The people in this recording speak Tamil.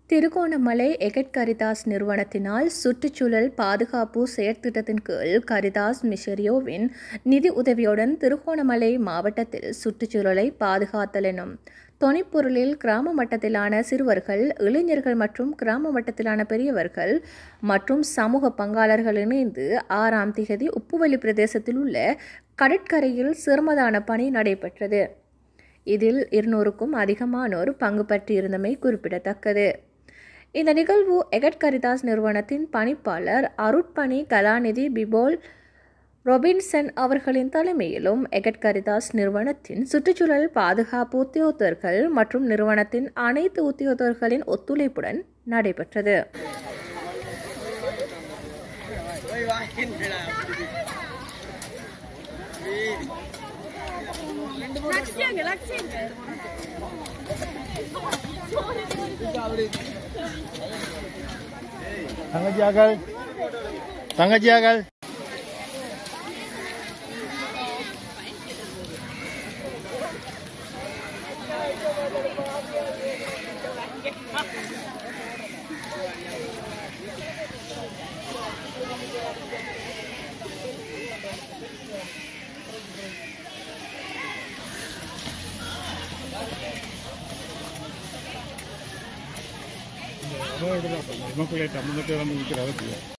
திருகோணமலை எகட் கரிதாஸ் நிறுவனத்தினால் சுற்றுச்சூழல் பாதுகாப்பு செயற்திட்டத்தின் கீழ் கரிதாஸ் மிஷரியோவின் நிதி உதவியுடன் திருகோணமலை மாவட்டத்தில் சுற்றுச்சூழலை பாதுகாத்தல் எனும் தொனிப்பொருளில் கிராம மட்டத்திலான சிறுவர்கள் இளைஞர்கள் மற்றும் கிராம மட்டத்திலான பெரியவர்கள் மற்றும் சமூக பங்காளர்கள் இணைந்து ஆறாம் திகதி உப்புவெளி பிரதேசத்தில் உள்ள கடற்கரையில் சிரமதான பணி நடைபெற்றது இதில் இருநூறுக்கும் அதிகமானோர் பங்கு பற்றியிருந்தமை குறிப்பிடத்தக்கது இந்த நிகழ்வு எகட் கரிதாஸ் நிறுவனத்தின் பணிப்பாளர் அருட்பணி கலாநிதி பிபோல் ரொபின்சன் அவர்களின் தலைமையிலும் எகட் கரிதாஸ் நிறுவனத்தின் சுற்றுச்சூழல் பாதுகாப்பு உத்தியோகத்தர்கள் மற்றும் நிறுவனத்தின் அனைத்து உத்தியோகத்தர்களின் ஒத்துழைப்புடன் நடைபெற்றது லட்சியங்க லட்சியங்க தங்கச்சி ஆக்கள் தங்கச்சி ஆக்கள் மக்களே தமிழ்நாட்டில் வந்து நிற்கிற அவசியம்